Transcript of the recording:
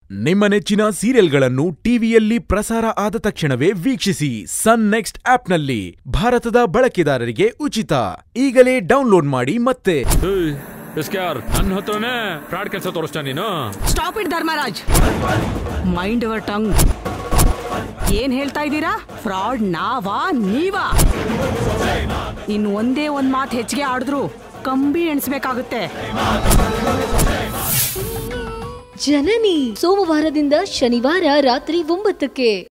ನಿಮ್ಮ ನೆಚ್ಚಿನ ಸೀರಿಯಲ್ಗಳನ್ನು ಟಿವಿಯಲ್ಲಿ ಪ್ರಸಾರ ಆದ ತಕ್ಷಣವೇ ವೀಕ್ಷಿಸಿ ಸನ್ ನೆಕ್ಸ್ಟ್ ಆಪ್ನಲ್ಲಿ ಭಾರತದ ಬಳಕೆದಾರರಿಗೆ ಉಚಿತ ಈಗಲೇ ಡೌನ್ಲೋಡ್ ಮಾಡಿ ಮತ್ತೆ ಎಸ್ಕೆ ಆರ್ ನನ್ನ ಹತ್ರನೇ ಫ್ರಾಡ್ ಕೆಲಸ ತೋರಿಸ್ತಾ ನೀನು stop it Dharmaraj mind your tongue ಏನ್ ಹೇಳ್ತಾ ಇದ್ದೀರಾ ಫ್ರಾಡ್ ನಾವಾ ನೀವಾ ಇನ್ ಒಂದೇ ಒಂದ್ ಮಾತು ಹೆಚ್ಚಿಗೆ ಆಡಿದ್ರು ಕಂಬಿ ಎಣಿಸ್ಬೇಕಾಗುತ್ತೆ ಜನನಿ ಸೋಮವಾರದಿಂದ ಶನಿವಾರ ರಾತ್ರಿ ಒಂಬತ್ತಕ್ಕೆ